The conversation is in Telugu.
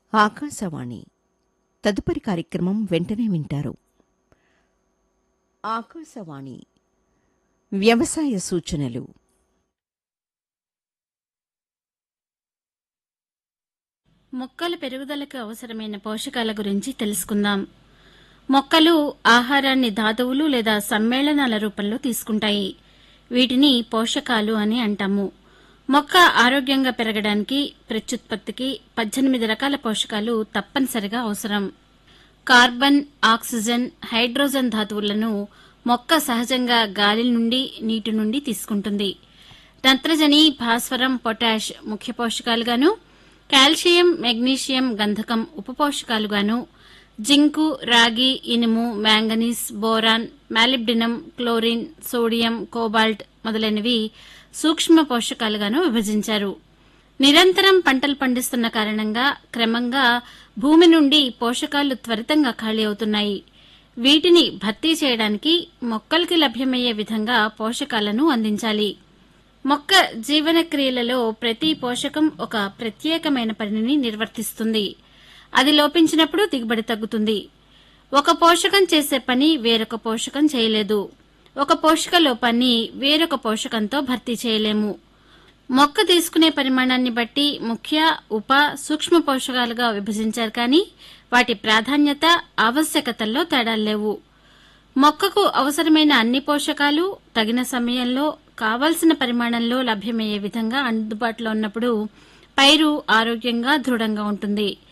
ఆకాశవాణి తదుపరి కార్యక్రమం వెంటనే వింటారు ఆకాశవాణి వ్యవసాయ సూచనలు మొక్కల పెరుగుదలకు అవసరమైన పోషకాల గురించి తెలుసుకుందాం మొక్కలు ఆహారాన్ని ధాతువులు లేదా సమ్మేళనాల రూపంలో తీసుకుంటాయి వీటిని పోషకాలు అని అంటాము మొక్క ఆరోగ్యంగా పెరగడానికి ప్రత్యుత్పత్తికి పద్దెనిమిది రకాల పోషకాలు తప్పనిసరిగా అవసరం కార్బన్ ఆక్సిజన్ హైడ్రోజన్ ధాతువులను మొక్క సహజంగా గాలి నుండి నీటి నుండి తీసుకుంటుంది నత్రజని భాస్వరం పొటాష్ ముఖ్య పోషకాలుగాను కాల్షియం మెగ్నీషియం గంధకం ఉపపోషకాలుగాను జింకు రాగి ఇనుము manganese boron molybdenum chlorine sodium cobalt మొదలైనవి సూక్ష్మ పోషకాలుగాను విభజించారు నిరంతరం పంటలు పండిస్తున్న కారణంగా క్రమంగా భూమి నుండి పోషకాలు త్వరితంగా ఖాళీ అవుతున్నాయి వీటిని భర్తీ చేయడానికి మొక్కలకి లభ్యమయ్యే విధంగా పోషకాలను అందించాలి మొక్క జీవన క్రియలలో ప్రతి పోషకం ఒక ప్రత్యేకమైన పనిని నిర్వర్తిస్తుంది అది లోపించినప్పుడు దిగుబడి తగ్గుతుంది ఒక పోషకం చేసే పని వేరొక పోషకం చేయలేదు ఒక పోషక లోపాన్ని వేరొక పోషకంతో భర్తీ చేయలేము మొక్క తీసుకునే పరిమాణాన్ని బట్టి ముఖ్య ఉప సూక్ష్మ పోషకాలుగా విభజించారు కానీ వాటి ప్రాధాన్యత ఆవశ్యకతల్లో తేడాలు లేవు మొక్కకు అవసరమైన అన్ని పోషకాలు తగిన సమయంలో కావలసిన పరిమాణంలో లభ్యమయ్యే విధంగా అందుబాటులో ఉన్నప్పుడు పైరు ఆరోగ్యంగా దృఢంగా ఉంటుంది